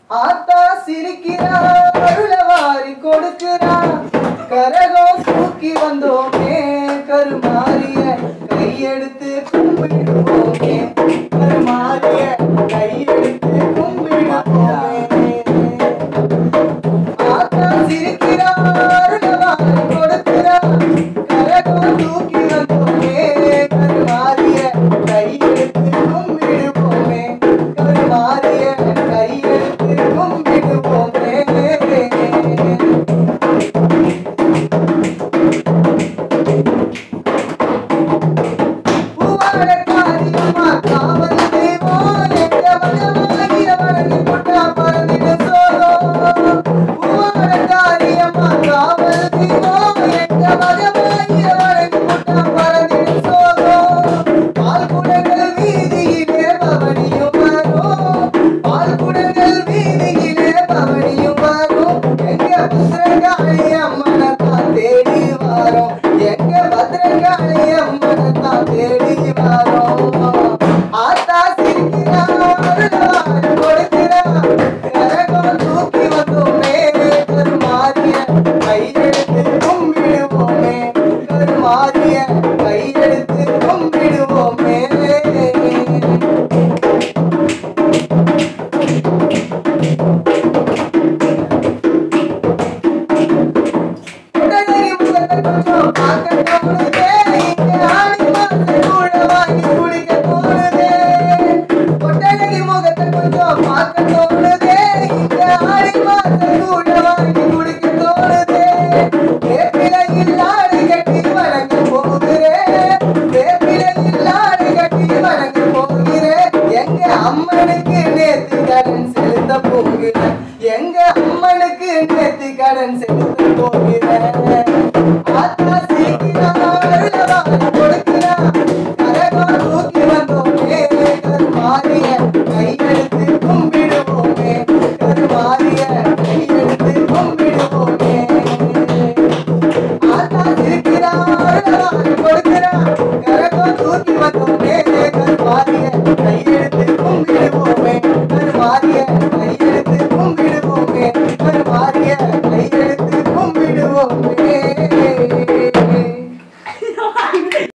ஆத்தா சிரிக்கிறா அருளவாரி கொடுக்கிறா கரகம் தூக்கி வந்தோமே கருமாறிய கையெடுத்து கும்பிடுவோமே கருமாறிய கையெடுத்து கும்பிடுவோமே ஆத்தா சிரிக்கிறா அருளவாரி கொடுக்கிறா கரகம் தூக்கி வந்தோமே கருமாறிய கையெடுத்து கும்பிடுவோமே கருமாறிய கையெடுத்து கும்பிடுவோமே பூவாட காரியமா காவல் தெய்வம் எங்க மகமாகிய வழங்கி கொண்டா பறந்திட சோகம் பூவாட காரியமா காவல் தெய்வம் எங்க மகமாகிய வழங்கி கொண்டா பறந்திட சோகம் பால் குடங்கள் வீதியிலே பவனியும் வரும் பால் குடங்கள் வீதியிலே பவனியும் வரும் எங்க புத்திரகாளி அம்மனை தான் தேடி வரோம் எங்க பத்திரகாளி அம்மனை தான் தேடி வரோம் ஆத்தா சிரிக்கிறா அருளார் கொடுக்கிறா கரகம் தூக்கி வந்தோமே கருமாறிய கையெடுத்து கும்பிடுவோமே கருமாறிய கையெடுத்து கும்பிடுவோமே உடனே முகத்தை கொஞ்சம் பார்க்க தோணுதே. இங்க ஆடி மாசம் கூட வாங்கி குடிக்க தோணுதே. உடனே முகத்தை கொஞ்சம் பார்க்க தோணுதே. இங்க ஆடி மாசம் கூட வாங்கி குடிக்க தோணுதே. வேப்பிலையில் ஆடு கட்டி வணங்க போகிறேன். வேப்பிலையில் ஆடு கட்டி வணங்க போகிறேன். எங்க அம்மனுக்கு நேத்து கடன் செலுத்த போகிறேன் எங்க அம்மனுக்கு நேத்து கடன் செலுத்த போகிறேன் ஆத்தா சிரிக்கிறா அருளவாரி கொடுக்கிறா